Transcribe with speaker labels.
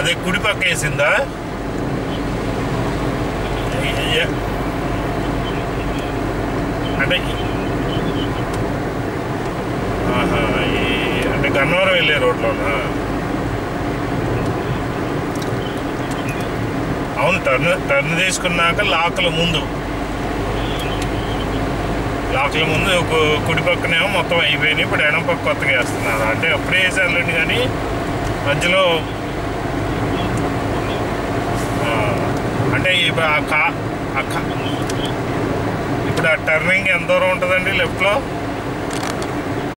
Speaker 1: అదే కుడి పక్క వేసిందా ఏ- ఏ- అంటే ఆహా, ఈ- అంటే గన్నవరం వెళ్ళే రోడ్లోనా అవును టర్న్ టర్న్ తీసుకున్నాక లాకుల ముందు లాకుల ముందు కు- కుడి పక్కనేమో మొత్తం అయిపోయినాయి ఇప్పుడు ఎడం పక్క కొత్తగా వేస్తున్నారు అంటే అప్పుడే వేసారులేండి కానీ మధ్యలో ఆ, అంటే ఇప్పుడు ఆ కా ఆ కా- ఇప్పుడు ఆ టర్నింగ్ ఎంత దూరం ఉంటుందండి లెఫ్ట్లో